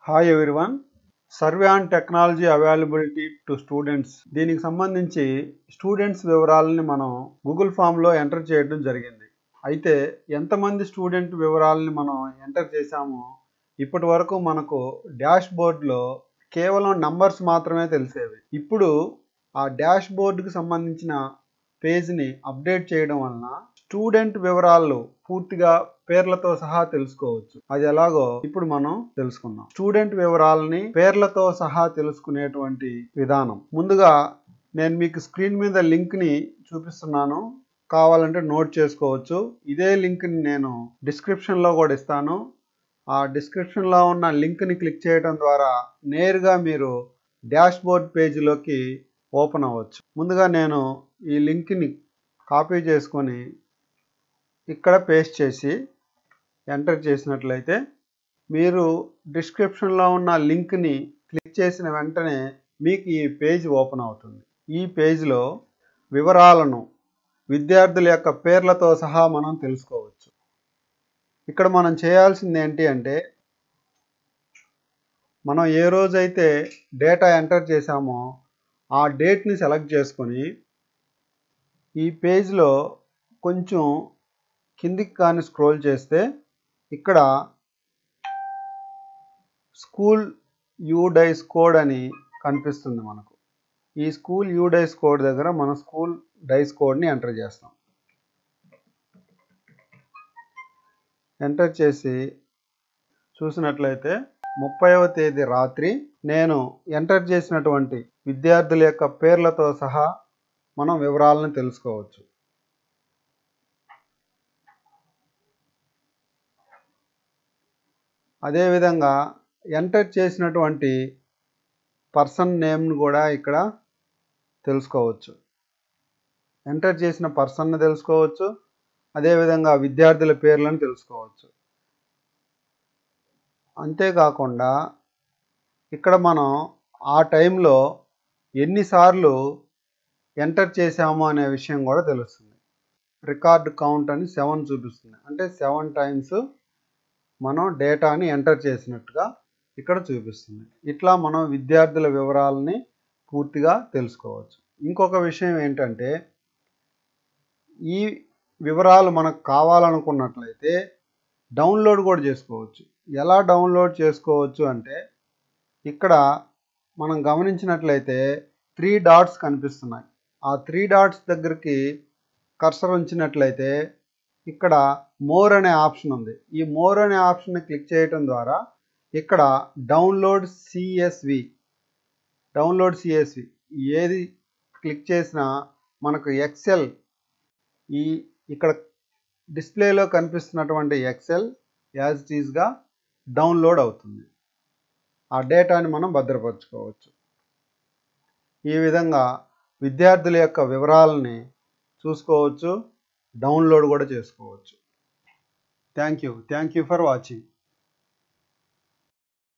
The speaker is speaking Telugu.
hi everyone survey on technology availability to students దీనికి సంబంధించి స్టూడెంట్స్ వివరాలని మనం గూగుల్ ఫామ్లో ఎంటర్ చేయడం జరిగింది అయితే ఎంతమంది స్టూడెంట్ వివరాలని మనం ఎంటర్ చేశామో ఇప్పటి వరకు మనకు డాష్ బోర్డ్లో కేవలం నంబర్స్ మాత్రమే తెలిసేవి ఇప్పుడు ఆ డాష్ బోర్డుకి సంబంధించిన పేజ్ని అప్డేట్ చేయడం వలన స్టూడెంట్ వివరాలు పూర్తిగా పేర్లతో సహా తెలుసుకోవచ్చు అది ఎలాగో ఇప్పుడు మనం తెలుసుకుందాం స్టూడెంట్ వివరాలని పేర్లతో సహా తెలుసుకునేటువంటి విధానం ముందుగా నేను మీకు స్క్రీన్ మీద లింక్ ని చూపిస్తున్నాను కావాలంటే నోట్ చేసుకోవచ్చు ఇదే లింక్ ని నేను డిస్క్రిప్షన్ లో కూడా ఇస్తాను ఆ డిస్క్రిప్షన్ లో ఉన్న లింక్ ని క్లిక్ చేయడం ద్వారా నేరుగా మీరు డాష్ బోర్డ్ పేజీలోకి ఓపెన్ అవ్వచ్చు ముందుగా నేను ఈ లింక్ ని కాపీ చేసుకొని ఇక్కడ పేస్ట్ చేసి ఎంటర్ చేసినట్లయితే మీరు డిస్క్రిప్షన్లో ఉన్న లింక్ని క్లిక్ చేసిన వెంటనే మీకు ఈ పేజ్ ఓపెన్ అవుతుంది ఈ పేజ్లో వివరాలను విద్యార్థుల యొక్క పేర్లతో సహా మనం తెలుసుకోవచ్చు ఇక్కడ మనం చేయాల్సింది ఏంటి అంటే మనం ఏ రోజైతే డేటా ఎంటర్ చేశామో ఆ డేట్ని సెలెక్ట్ చేసుకొని ఈ పేజ్లో కొంచెం కిందికి కానీ స్క్రోల్ చేస్తే ఇక్కడ స్కూల్ యూడైస్ కోడ్ అని కనిపిస్తుంది మనకు ఈ స్కూల్ యూడైస్ కోడ్ దగ్గర మన స్కూల్ డైస్ కోడ్ని ఎంటర్ చేస్తాం ఎంటర్ చేసి చూసినట్లయితే ముప్పైవ తేదీ రాత్రి నేను ఎంటర్ చేసినటువంటి విద్యార్థుల యొక్క పేర్లతో సహా మనం వివరాలను తెలుసుకోవచ్చు అదేవిధంగా ఎంటర్ చేసినటువంటి పర్సన్ నేమ్ను కూడా ఇక్కడ తెలుసుకోవచ్చు ఎంటర్ చేసిన పర్సన్ను తెలుసుకోవచ్చు అదేవిధంగా విద్యార్థుల పేర్లను తెలుసుకోవచ్చు అంతేకాకుండా ఇక్కడ మనం ఆ టైంలో ఎన్నిసార్లు ఎంటర్ చేశాము అనే విషయం కూడా తెలుస్తుంది రికార్డ్ కౌంట్ అని సెవెన్ చూపిస్తుంది అంటే సెవెన్ టైమ్స్ మనం డేటాని ఎంటర్ చేసినట్టుగా ఇక్కడ చూపిస్తుంది ఇట్లా మనం విద్యార్థుల వివరాలని పూర్తిగా తెలుసుకోవచ్చు ఇంకొక విషయం ఏంటంటే ఈ వివరాలు మనకు కావాలనుకున్నట్లయితే డౌన్లోడ్ కూడా చేసుకోవచ్చు ఎలా డౌన్లోడ్ చేసుకోవచ్చు అంటే ఇక్కడ మనం గమనించినట్లయితే త్రీ డాట్స్ కనిపిస్తున్నాయి ఆ త్రీ డాట్స్ దగ్గరికి కర్సర్ ఉంచినట్లయితే ఇక్కడ మోర్ అనే ఆప్షన్ ఉంది ఈ మోర్ అనే ఆప్షన్ని క్లిక్ చేయటం ద్వారా ఇక్కడ డౌన్లోడ్ సిఎస్వి డౌన్లోడ్ సిఎస్వి ఏది క్లిక్ చేసినా మనకు ఎక్సెల్ ఈ ఇక్కడ డిస్ప్లేలో కనిపిస్తున్నటువంటి ఎక్సెల్ యాజ్ ఇట్ ఈజ్గా డౌన్లోడ్ అవుతుంది ఆ డేటాని మనం భద్రపరచుకోవచ్చు ఈ విధంగా విద్యార్థుల యొక్క వివరాలని చూసుకోవచ్చు డౌన్లోడ్ కూడా చేసుకోవచ్చు thank you thank you for watching